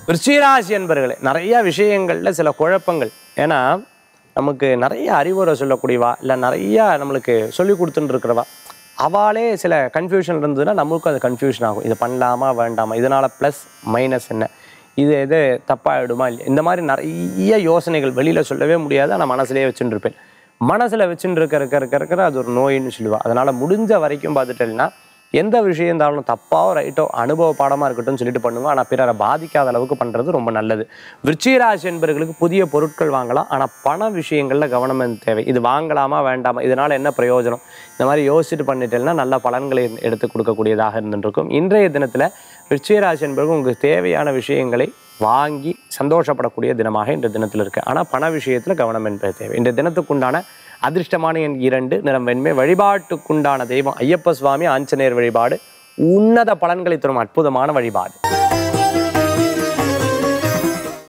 விருச்சிகராசி என்பர்களே நிறைய விஷயங்களில் சில குழப்பங்கள் ஏன்னா நமக்கு நிறைய அறிவுரை சொல்லக்கூடியவா இல்லை நிறைய நம்மளுக்கு சொல்லி கொடுத்துட்டு இருக்கிறவா அவளே சில கன்ஃபியூஷன் இருந்ததுன்னா நம்மளுக்கும் அது கன்ஃபியூஷன் ஆகும் இது பண்ணலாமா வேண்டாமா இதனால் ப்ளஸ் மைனஸ் என்ன இது எது தப்பாகிடுமா இல்லை இந்த மாதிரி நிறைய யோசனைகள் வெளியில் சொல்லவே முடியாது ஆனால் மனசுலேயே வச்சுட்டு இருப்பேன் மனசில் வச்சுட்டு இருக்க இருக்க இருக்க இருக்கிற அது ஒரு நோயின்னு சொல்லுவா அதனால் முடிஞ்ச வரைக்கும் பார்த்துட்டேன்னா எந்த விஷயம் இருந்தாலும் தப்பாவோ ரைட்டோ அனுபவ பாடமாக இருக்கட்டும்னு சொல்லிட்டு பண்ணுவோம் ஆனால் பிறரை பாதிக்காத அளவுக்கு பண்ணுறது ரொம்ப நல்லது விருச்சிகராசி என்பவர்களுக்கு புதிய பொருட்கள் வாங்கலாம் ஆனால் பண விஷயங்களில் கவனம் தேவை இது வாங்கலாமா வேண்டாமா இதனால் என்ன பிரயோஜனம் இந்த மாதிரி யோசிச்சுட்டு பண்ணிட்டேன்னா நல்ல பலன்களை எடுத்து கொடுக்கக்கூடியதாக இருந்துருக்கும் இன்றைய தினத்தில் விருச்சிகராசி என்பவர்கள் உங்களுக்கு தேவையான விஷயங்களை வாங்கி சந்தோஷப்படக்கூடிய தினமாக இன்றைய தினத்தில் இருக்குது ஆனால் பண விஷயத்தில் கவனம் என்பது தேவை இன்றைய தினத்துக்குண்டான அதிர்ஷ்டமான எண் இரண்டு நிறம் வெண்மை வழிபாட்டுக்குண்டான தெய்வம் ஐயப்ப சுவாமி ஆஞ்சநேயர் வழிபாடு உன்னத பலன்களை தரும் அற்புதமான வழிபாடு